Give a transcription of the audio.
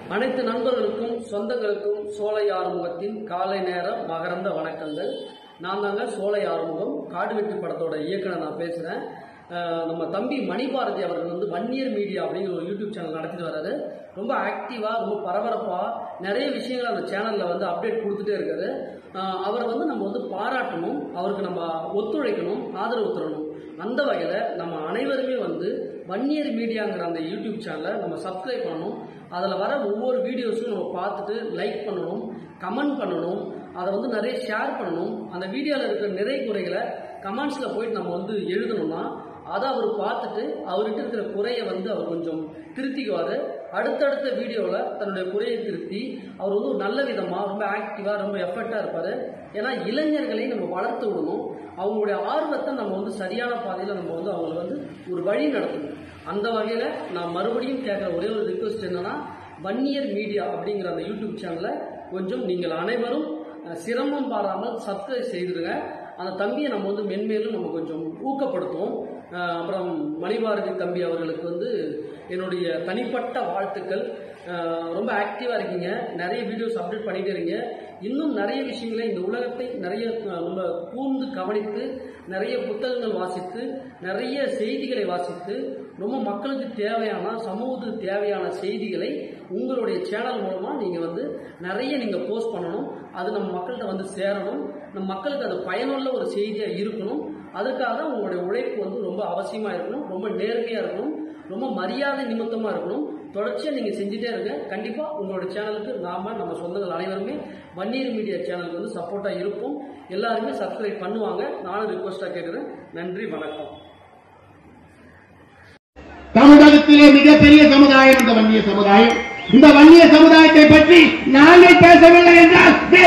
அனைத்து நண்பர்களுக்கும் சொந்தங்களுக்கும் சோலை ஆறுமுகத்தின் காலை நேர மகரந்த வணக்கங்கள் நான் தாங்க சோலை ஆறுமுகம் காடு வெட்டு படத்தோட இயக்குனர் நான் பேசுகிறேன் நம்ம தம்பி மணிபாரதி அவர்கள் வந்து வன்னியர் மீடியா அப்படிங்கிற ஒரு யூடியூப் சேனல் நடத்திட்டு வர்றாரு ரொம்ப ஆக்டிவாக ரொம்ப பரபரப்பாக நிறைய விஷயங்கள் அந்த சேனலில் வந்து அப்டேட் கொடுத்துட்டே இருக்காரு அஹ் அவரை வந்து நம்ம வந்து பாராட்டணும் அவருக்கு நம்ம ஒத்துழைக்கணும் ஆதரவு தரணும் அந்த வகையில் நம்ம அனைவருமே வந்து வன்னியர் மீடியாங்கிற அந்த யூடியூப் சேனலை நம்ம சப்ஸ்கிரைப் பண்ணணும் அதில் வர ஒவ்வொரு வீடியோஸும் நம்ம பார்த்துட்டு லைக் பண்ணணும் கமெண்ட் பண்ணணும் அதை வந்து நிறைய ஷேர் பண்ணணும் அந்த வீடியோவில் இருக்கிற நிறை குறைகளை கமெண்ட்ஸில் போயிட்டு நம்ம வந்து எழுதணும்னா அதை அவர் பார்த்துட்டு அவர்கிட்ட இருக்கிற குறையை வந்து அவர் கொஞ்சம் திருத்திக்குவார் அடுத்தடுத்த வீடியோவில் தன்னுடைய குறையை திருத்தி அவர் வந்து ஒரு நல்ல விதமாக ரொம்ப ஆக்டிவாக ரொம்ப எஃபர்ட்டாக இருப்பார் ஏன்னா இளைஞர்களை நம்ம வளர்த்து விடணும் அவங்களுடைய ஆர்வத்தை நம்ம வந்து சரியான பாதையில் நம்ம வந்து அவங்களை வந்து ஒரு வழி நடத்தணும் அந்த வகையில் நான் மறுபடியும் கேட்குற ஒரே ஒரு ரிக்வெஸ்ட் என்னன்னா வன்னியர் மீடியா அப்படிங்கிற அந்த யூடியூப் சேனலை கொஞ்சம் நீங்கள் அனைவரும் அஹ், சிரமம் பாராமல் சப்ஸ்கிரைப் செய்திருங்க அந்த தம்பியை நம்ம வந்து மென்மேலும் நம்ம கொஞ்சம் ஊக்கப்படுத்துவோம் அஹ், அப்புறம் மணிபாரதி தம்பி அவர்களுக்கு வந்து என்னுடைய தனிப்பட்ட வாழ்த்துக்கள் அஹ், ரொம்ப ஆக்டிவாக இருக்கீங்க நிறைய வீடியோஸ் அப்டேட் பண்ணிட்டே இருக்கீங்க இன்னும் நிறைய விஷயங்களை இந்த உலகத்தை நிறைய அஹ், நம்ம கூர்ந்து கவனித்து நிறைய புத்தகங்கள் வாசித்து நிறைய செய்திகளை வாசித்து ரொம்ப மக்களுக்கு தேவையான சமூகத்துக்கு தேவையான செய்திகளை உங்களுடைய சேனல் மூலமா நீங்க வந்து நிறைய நீங்க போஸ்ட் பண்ணணும் அது நம்ம மக்கள்கிட்ட வந்து சேரணும் நம்ம மக்களுக்கு அது பயனுள்ள ஒரு செய்தியா இருக்கணும் அதுக்காக உங்களுடைய உழைப்பு வந்து ரொம்ப அவசியமா இருக்கணும் ரொம்ப நேர்மையா இருக்கணும் ரொம்ப மரியாதை நிமித்தமா இருக்கணும் தொடர்ச்சியா நீங்க செஞ்சுட்டே இருங்க கண்டிப்பா உங்களோட சேனலுக்கு நாம நம்ம சொந்தங்கள் அனைவருமே வன்னியர் மீடியா சேனலுக்கு வந்து சப்போர்ட்டா இருப்போம் எல்லாருமே சப்ஸ்கிரைப் பண்ணுவாங்க நானும் ரிக்வஸ்டா கேட்கிறேன் நன்றி வணக்கம் தமிழகத்திலே மிகப்பெரிய சமுதாயம் இந்த வன்னிய சமுதாயம் இந்த வன்னிய சமுதாயத்தை பற்றி நாங்கள் பேசவில்லை என்றால் வேறு